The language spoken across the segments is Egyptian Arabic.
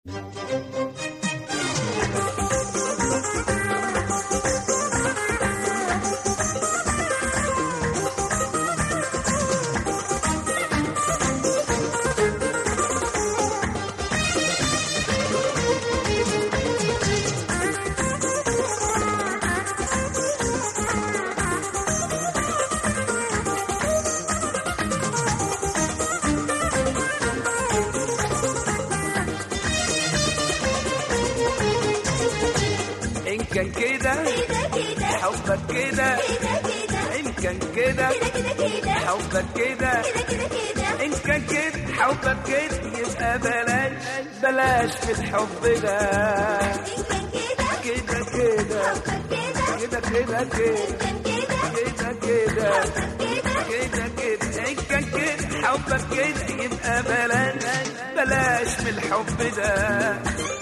إن كان كده حبك كده إن كان كده حبك كده إن كان كده حبك كده يبقى بلاش بلاش في الحب ده كده كده كده كده كده كده كده كده كده إن كان كده حبك كده يبقى بلاش بلاش في الحب ده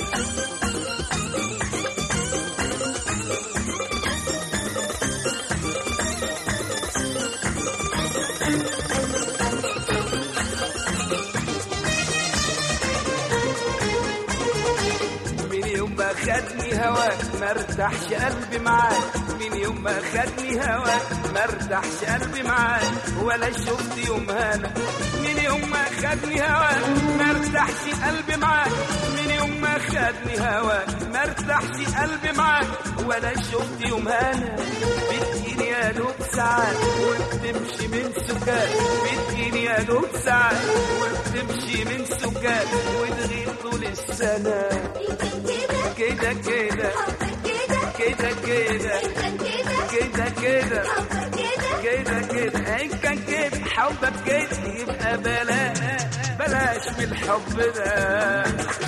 من يوم ما خدني هواك ما ارتاحش قلبي معاك من يوم ما خدني هواك ما ارتاحش قلبي معاك ولا شفت يوم هنا من يوم ما خدني هواك ما ارتاحش قلبي معاك من يوم ما خدني هواك ما ارتاحش قلبي معاك ولا شفت يوم هنا بتجيني يا دوب ساعات وبتمشي من سكات بتجيني يا دوب ساعات وبتمشي من سكات وتغيب طول السنه كده كده كده كده كده كده كده كده ان كان كده حبك كده يبقى بلاش بلاش من الحب ده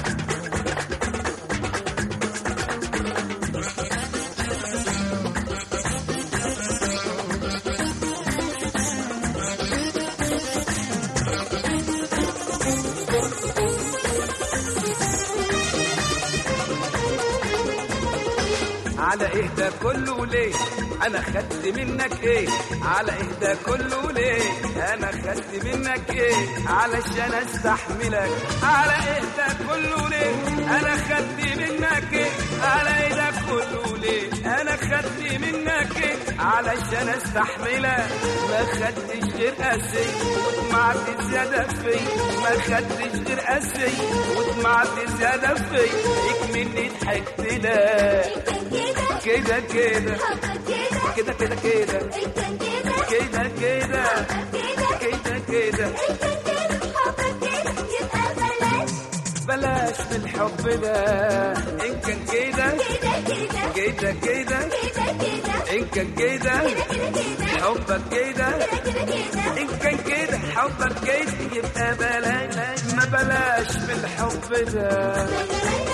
على ايه ده كله ليه انا خدت منك ايه على ايه ده كله ليه انا خدت منك ايه علشان استحملك على ايه ده كله ليه انا خدت منك ايه على ايه ده كله ليه انا خدت منك ايه علشان استحملك ما خدتش غير قاسي وطمعت زيادة في ما خدتش غير قاسي وطمعت زيادة في اكملني ضحكت لك كده كده كده كده كده كده كده كده كده بلاش من الحب ده ان كان كده كده كده ان كان كده حبك كده ان كان كده حبك كده يبقى بلاش ما بلاش من الحب ده